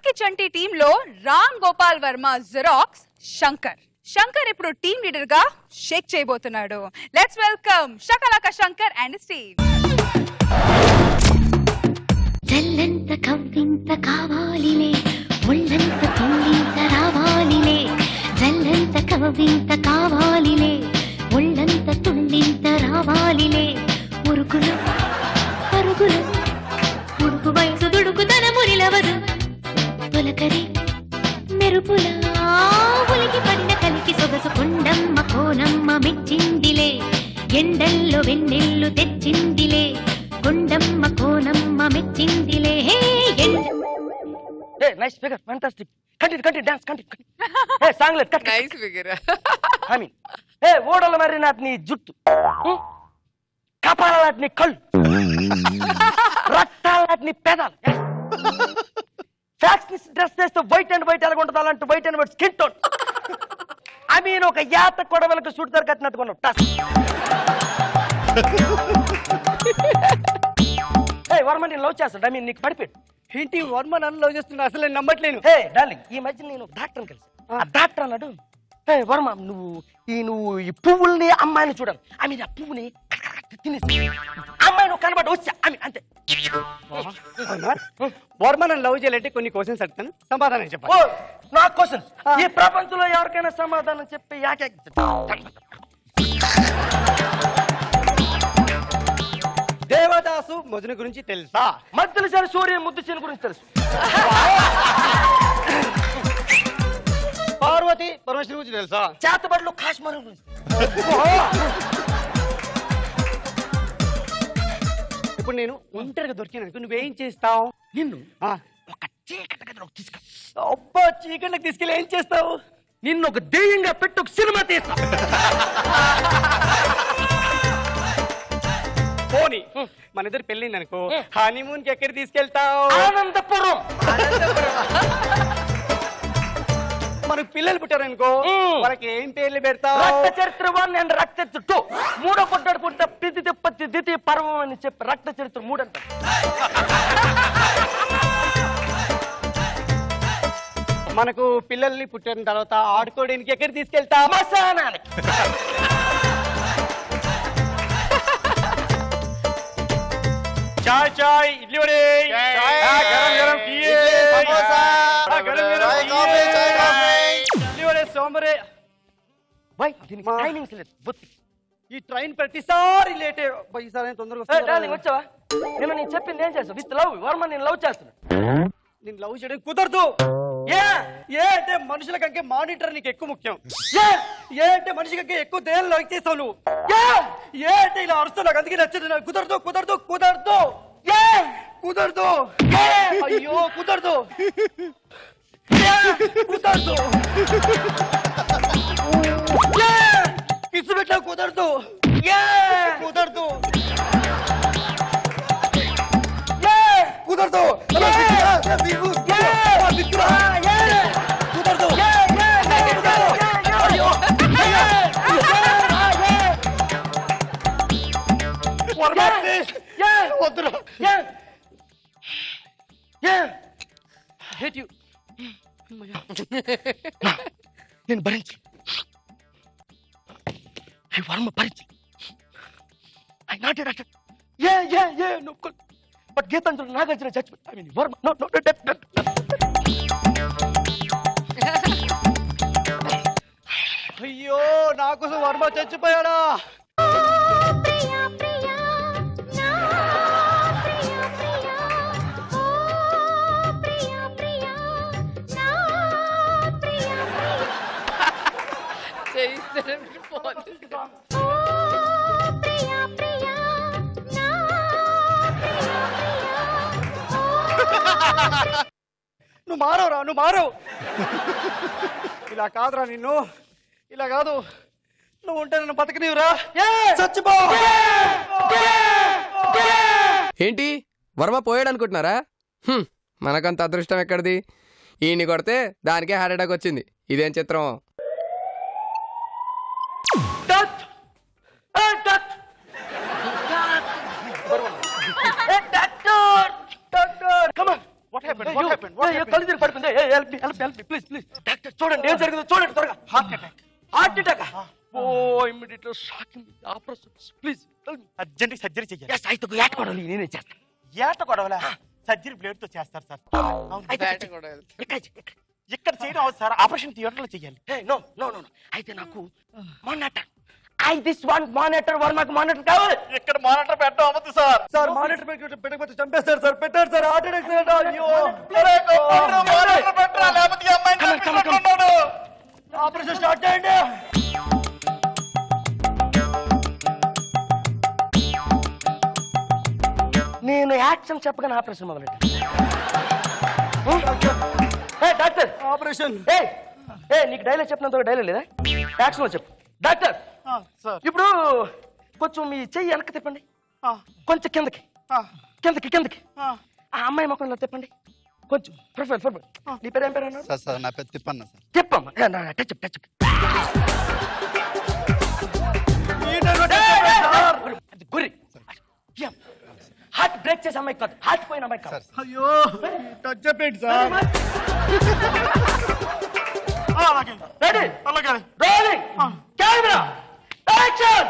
Chunky Chanti team లో Ram Gopal Varma Xerox Shankar Shankar ఇప్పుడు team leader గా షేక్ చేయబోతున్నాడు let's welcome Shakalaka Shankar and Steve జల్లంత కవ్వింత కావాలిలే ఒళ్ళంత తుండింత రావాలిలే జల్లంత కవ్వింత కావాలిలే ఒళ్ళంత తుండింత రావాలిలే ఉరుకులు పరుగులు ఉడుకు వయసు దుడుకుతన మునిలవదు తొలకరి మెరుపులా ఉలికి పడిన కలికి సొగసు కొండమ్మ కోనమ్మ మెచ్చిందిలే ఎండల్లో వెన్నెల్లు తెచ్చిందిలే కొండమ్మ కోనమ్మ మెచ్చిందిలే హే ఎండ a nice figure fantastic continue continue dance continue ఏ సాంగ్ లేదు cut nice figure I mean ఏ ఓడల మరి నాటి నీ జుట్టు ఉం? కపాల నాటి నీ కళ్ళు రక్తాల నాటి నీ పెదాలు ఫ్యాక్స్ డ్రెస్ చేస్తే వైట్ అండ్ వైట్ ఎలా ఉంటుంది అలాంటి white and white skin tone I mean ఒక యాత కొడవలకు సుడిదారు కట్టినట్టుగా ఉన్నావు టస్ ఏ వర్మ నేను లవ్ చేస్తాడు ఐ మీన్ నీకు పడిపోయాడు ఏంటి వర్మ నన్ను లవ్ చేస్తున్నా అసలు నేను నమ్మట్లేను హే డార్లింగ్ ఈ మధ్య నేను డాక్టర్ కలిసి ఆ డాక్టర్ అన్నాడు హే వర్మ నువ్వు ఈ నువ్వు ఈ పువ్వుల్ని అమ్మాయిని చూడాలి ఐ మీన్ ఆ పువ్వుని తినేసి అమ్మాయి నువ్వు కనబడి వచ్చా ఐ మీన్ అంతే వర్మ నన్ను లవ్ చేయాలంటే కొన్ని క్వశ్చన్స్ అడుగుతాను సమాధానం ఓ చెప్పాలి నా క్వశ్చన్ ఈ ప్రపంచంలో ఎవరికైనా సమాధానం చెప్పి యాకే దేవదాసు మొదటి గురించి తెలుసా మధ్యలో సరే సూర్య ముద్దు చేను గురించి తెలుసు పార్వతి పరమేశ్వరి గురించి తెలుసా చేతబడులు కాశ్మీరం గురించి ఇప్పుడు నేను ఒంటరిగా దొరికినాను నువ్వేం చేస్తావు నిన్ను ఆ, ఒక చీకటి గదిలోకి తీసుకు అబ్బా చీకట్లోకి తీసుకెళ్ళి ఏం చేస్తావు నిన్ను ఒక దెయ్యంగా పెట్టి ఒక సినిమా తీస్తా పోనీ మన ఇద్దరు పెళ్ళింది అనుకో హనీమూన్ కి ఎక్కడ తీసుకెళ్తావు ఆనందపురం మనకు పిల్లలు పుట్టారనుకో మ్. వాళ్ళకి ఏం పేర్లు పెడతావు రక్త చరిత్ర వన్ అండ్ రక్త చరిత్ర టూ మూడో పుట్టాడు పుట్ట పితి తిప్పతి ద్వితీయ పర్వం అని చెప్పి రక్త చరిత్ర మూడు అంటారు మనకు పిల్లల్ని పుట్టిన తర్వాత ఆడుకోవడానికి ఎక్కడ తీసుకెళ్తావు శ్మశానానికి చాయ్ చాయ్ ఇడ్లీ వడే గరం గరం ఇడ్లీ వడే సోమరే వై దీనికి మా- టైమింగ్స్ లేదు బొత్తి ఈ ట్రైన్ ప్రతిసారి లేటే అబ్బా, ఈసారి తొందరగా ఏ, డార్లింగ్ వస్తుందా? వచ్చావా నేను నేను చెప్పింది ఏం చేస్తావు విత్ లవ్ వర్మ నేను లవ్ చేస్తున్నా నేను లవ్ చేయడం కుదరదు ఏ ఏ అంటే మనుషుల కంటే మానిటర్ నీకు ఎక్కువ ముఖ్యం ఏ ఏ అంటే మనిషి కంటే ఎక్కువ దేని లైక్ చేస్తావు నువ్వు ఏ ఏ అంటే ఇలా అరుస్తావు నాకు అందుకే నచ్చదు నాకు కుదరదు కుదరదు కుదరదు ఏ కుదరదు ఏ అయ్యో కుదరదు ఏ కుదరదు ఏ కిసు పెట్టా కుదరదు ఏ కుదరదు ఏ కుదరదు అలా బిక్కురా, ఏ బిక్కు, ఆ బిక్కురా, ఏ కుదరదు అయ్యో వర్మ, please. వద్దురా హేట్ యు నేను భరించు ఐ వర్మ భరించు ఐ నాట్ డాక్టర్ ఏ ఏ ఏ no but Gitanjali Nagarjuna judgement I mean Varma no no డెట్ డెట్ అయ్యో నా కోసం వర్మ చచ్చిపోయాడా ప్రియా ప్రియా నా ప్రియా ప్రియా ఓ ప్రియా ప్రియా నా ప్రియా ప్రియా ఓ ప్రియా ప్రియా నా ప్రియా ప్రియా నువ్వు మారవురా నువ్వు మారవు ఇలా కాదురా నిన్ను ఇలా కాదు నువ్వు ఉంటే నన్ను బతకనివ్వరా చచ్చిపో ఏంటి వర్మ పోయాడు అనుకుంటున్నారా హ్మ్, మనకంత అదృష్టం ఎక్కడిది ఈయన్ని కొడితే దానికే హార్ట్ అటాక్ వచ్చింది ఇదేం చిత్రం డట్ ఏ డట్ ఏ doctor doctor come on what happened? ఏయ్, What you- happened? What ఏయ్, ఏయ్, happened? కళ్ళు తిరిగి పడిపోయింది ఏయ్, help me, help me, help me, please, please. Doctor చూడండి ఏం జరిగిందో చూడండి త్వరగా హార్ట్ అటాక్ హార్ట్ అటాక్ ఓ immediate shocking operation please tell me urgent surgery చెయ్యాలి ఎస్ అయితే ఏట కొడాలి నేనే చేస్తాను ఏట గొడవల సర్జరీ బ్లేడ్ తో చేస్తారు సార్ అవును. అయితే బయట ఇక్కడ- కూడా వెళ్తా. ఇక్కడ చెయ్, ఇక్కడ. ఇక్కడ చేయడం అవసరం సార్ ఆపరేషన్ థియేటర్ లో చెయ్యాలి Hey, no, no, no, no. అయితే నాకు monitor I this one monitor వర్మకు మానిటర్ కావాలి ఇక్కడ మానిటర్ పెట్టడం అవ్వదు సార్ సార్ మానిటర్ పెట్టకపోతే చంపేస్తారు సార్ పెట్టారు సార్ హార్ట్ అటాక్ సార్ అయ్యో మానిటర్ పెట్టరా లేకపోతే ఈ అమ్మాయిని Come on, come on, come on. చంపేసినట్టున్నాడు. ఆపరేషన్ స్టార్ట్ చేయండి నేను యాక్షన్ చెప్పగానే ఆపరేషన్ మొదలెట్టాను ఏ డాక్టర్ ఆపరేషన్ ఏ ఏ నీకు డైలాగ్ చెప్పినంత డైలాగ్ లేదా యాక్షన్ లో చెప్పు డాక్టర్ ఆ, సార్ ఇప్పుడు కొంచెం మీ చెయ్యి వెనక్కి తిప్పండి ఆ, కొంచెం కిందకి ఆ, కిందకి కిందకి ఆ. ఆ అమ్మాయి ముఖంలో తిప్పండి కొంచెం ప్రొఫైల్ ప్రొఫైల్ నీ పేరు ఏం పేరు అన్నారు సార్ సార్ నా పెద్ద తిప్పన్న సార్ తిప్పమ్మా ఏ, నా- టచ్ అప్, టచ్ అప్. అది గురి యా. హార్ట్ బ్రేక్ చేసే అమ్మాయి కాదు హార్ట్ పోయిన అమ్మాయి కాదు అయ్యో టచ్ చెప్పండి సార్ ఆ, అలాగే రెడీ అలాగే రోలింగ్ కెమెరా యాక్షన్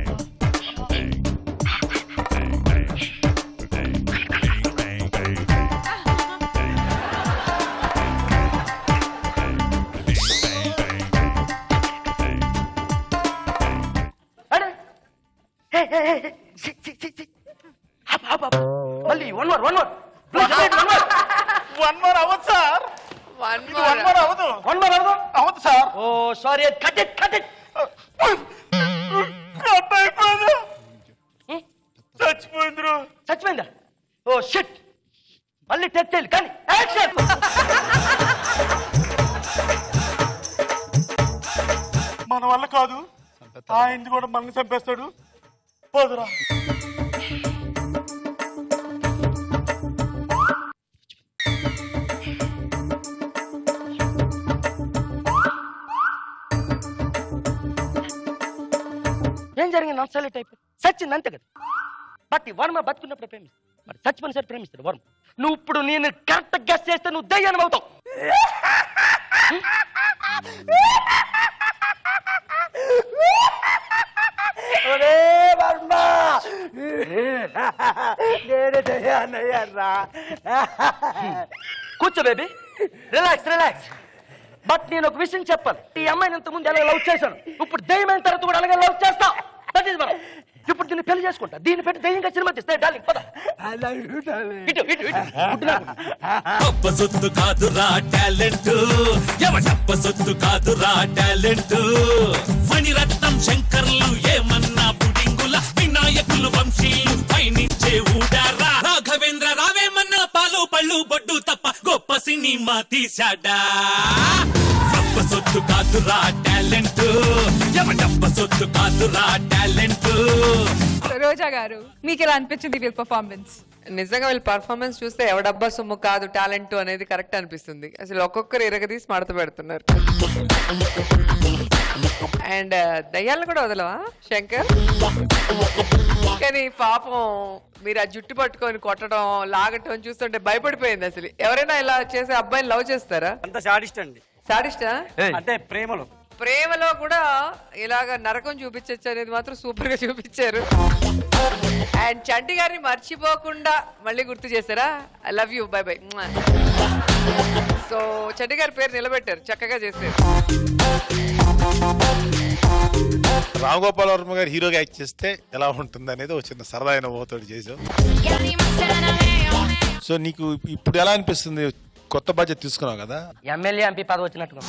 అరే హే హే హే సి సి సి సి అప్ అప్ అప్ మళ్ళీ one more one more please one more one more అవ్వదు సార్ One ఇది more. వన్ మోర్ అవ్వదు వన్ మోర్ అవ్వదు అవ్వదు sir oh sorry cut it cut it cut అయిపోయింది చచ్చిపోయిందిరు చచ్చిపోయిందా ఓ షిట్ మళ్ళీ టెక్ చేయాలి కానీ యాక్షన్ మన వల్ల కాదు ఆయన్ని కూడా మనల్ని చంపేస్తాడు పోదురా ఏం జరిగింది నాన్ సైలెంట్ అయిపోయి సచ్చింది అంతే కదా బట్ ఈ వర్మ బతుకున్నప్పుడు ప్రేమిస్తాడు మరి చచ్చిపోయిన సరే ప్రేమిస్తాడు వర్మ నువ్వు ఇప్పుడు నేను కరెక్ట్ గెస్ చేస్తే నువ్వు దయ్యాన్ని అవుతావు ఒరే వర్మ నేను దయ్యాన్నయ్యారా కూర్చో బేబీ రిలాక్స్ రిలాక్స్ బట్ నేను ఒక విషయం చెప్పాలి ఈ అమ్మాయిని ఇంత ముందు ఎలా లవ్ చేశాను ఇప్పుడు దయ్యమైన తర్వాత కూడా అలాగే లవ్ చేస్తా దట్ ఈస్ మనం ఇప్పుడు దీన్ని పెళ్లి చేసుకుంటా దీన్ని పెట్టి దయ్యంగా సినిమా తీస్తే డార్లింగ్ పద ఇటు ఇటు ఇటు గుడ్డు నాకు. అప్ప సొత్తు కాదురా టాలెంట్ ఎవటప్ప సొత్తు కాదురా టాలెంట్ మణిరత్నం శంకర్లు ఏమన్నా పుడింగుల వినాయకులు వంశీయులు పయనించే ఊడారా రాఘవేంద్ర రావేమన్నా పాలు పళ్ళు బొడ్డు తప్ప గొప్ప సినిమా తీశాడా అప్ప సొత్తు కాదురా టాలెంట్ ఎవటప్ప సొత్తు కాదురా టాలెంట్ రోజా గారు మీకు ఎలా అనిపించింది వీళ్ళ పర్ఫార్మెన్స్ నిజంగా వీళ్ళ పర్ఫార్మెన్స్ చూస్తే ఎవడబ్బా సొమ్ము కాదు టాలెంట్ అనేది కరెక్ట్ అనిపిస్తుంది అసలు ఒక్కొక్కరు ఇరగదీసి మడత పెడుతున్నారు అండ్ దయ్యాలను కూడా వదలవా శంకర్ కానీ పాపం మీరు ఆ జుట్టు పట్టుకొని కొట్టడం లాగటం చూస్తుంటే భయపడిపోయింది అసలు ఎవరైనా ఇలా చేసే అబ్బాయిని లవ్ చేస్తారా అంత సాడిస్ట్ అండి సాడిస్టా అంటే ప్రేమలో ప్రేమలో కూడా ఇలాగ నరకం చూపించచ్చు అనేది మాత్రం సూపర్ గా చూపించారు అండ్ చంటి గారిని మర్చిపోకుండా మళ్ళీ గుర్తు చేశారా I love you bye bye so Chanti గారి పేరు నిలబెట్టారు చక్కగా చేశారు రామ్ గోపాల్ వర్మ గారు హీరోగా యాక్ట్ చేస్తే ఎలా ఉంటుంది అనేది ఒక చిన్న సరదా అయిన ఊహతోటి చేసావు సో నీకు ఇప్పుడు ఎలా అనిపిస్తుంది కొత్త బాధ్యత తీసుకున్నావు కదా ఎమ్మెల్యే ఎంపీ పదవి వచ్చినట్టుగా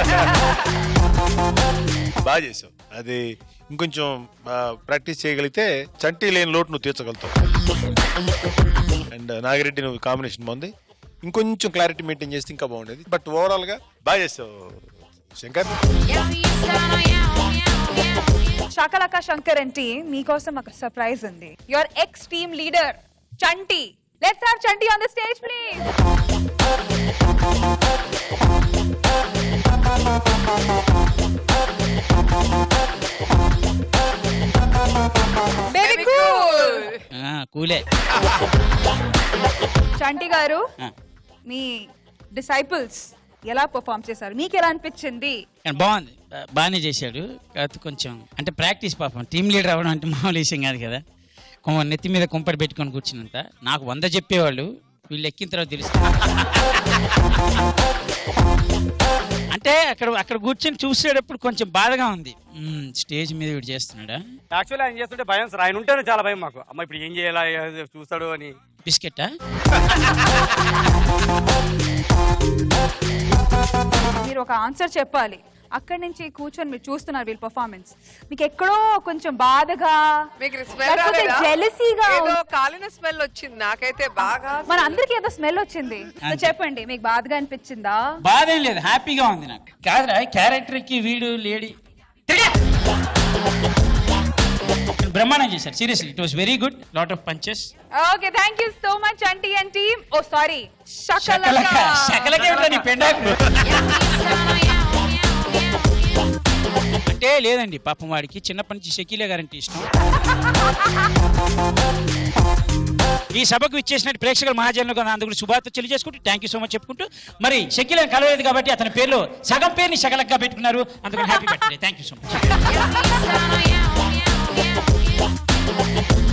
బాగా చేసావు అది ఇంకొంచెం ప్రాక్టీస్ చేయగలిగితే చంటి లేని లోటు నువ్వు తీర్చగలుగుతావు అండ్ నాగిరెడ్డి నువ్వు కాంబినేషన్ బాగుంది ఇంకొంచెం క్లారిటీ మెయింటైన్ చేస్తే ఇంకా బాగుండేది బట్ ఓవరాల్ గా బాగా చేసావు శంకర్ శాకలక శంకర్ అండ్ టీమ్ మీకోసం ఒక సర్ప్రైజ్ ఉంది your ex team leader Chanti let's have Chanti on the stage please baby cool కూలే చంటి గారు మీ డిసైపుల్స్ ఎలా పర్ఫామ్ చేశారు మీకు ఎలా అనిపించింది కానీ బాగుంది బా- బాగానే చేశాడు కాకపోతే కొంచెం అంటే ప్రాక్టీస్ పాపం టీమ్ లీడర్ అవ్వడం అంటే మామూలు విషయం కాదు కదా కొమ్మ నెత్తి మీద కుంపటి పెట్టుకొని కూర్చున్నంత నాకు వంద చెప్పేవాళ్ళు వీళ్ళు ఎక్కిన తర్వాత తెలుస్తుంది అంటే అక్కడ అక్కడ కూర్చొని చూసేటప్పుడు కొంచెం బాధగా ఉంది మ్మ్, స్టేజ్ మీద వీడు చేస్తున్నాడా యాక్చువల్లీ ఆయన చేస్తుంటే భయం సార్ ఆయన ఉంటేనే చాలా భయం మాకు అమ్మ ఇప్పుడు ఏం చేయాలా ఏ- చూస్తాడు అని బిస్కెట్టా మీరు ఒక ఆన్సర్ చెప్పాలి అక్కడి నుంచి కూర్చొని మీరు చూస్తున్నారు వీళ్ళ పర్ఫార్మెన్స్ మీకు ఎక్కడో కొంచెం బాధగా మీకు స్మెల్ జెలసీగా ఏదో కాలిన స్మెల్ వచ్చింది నాకైతే బాగా మన అందరికి ఏదో స్మెల్ వచ్చింది సో చెప్పండి మీకు బాధగా అనిపించిందా బాధ ఏం లేదు హ్యాపీగా ఉంది నాకు కాదురా క్యారెక్టర్కి వీడు లేడీ తిరిగే! బ్రహ్మాండం చేశారు seriously it was very good lot of punches okay thank you so much aunty and team oh sorry Shakalaka శకలకే ఉంటా నీ పెండాకు అంటే లేదండి పాపం వాడికి చిన్నప్పటి నుంచి షకీలే గారంటే ఇష్టం ఈ సభకు ఇచ్చేసినట్టు ప్రేక్షకుల మహాజనులు కూడా అందుకు శుభార్త చెల్లి చేసుకుంటూ థ్యాంక్ యూ సో మచ్ చెప్పుకుంటూ మరి షకీలను కలవలేదు కాబట్టి అతని పేరులో సగం పేరుని శకలక్గా పెట్టుకున్నారు అందుకని happy birthday thank you so much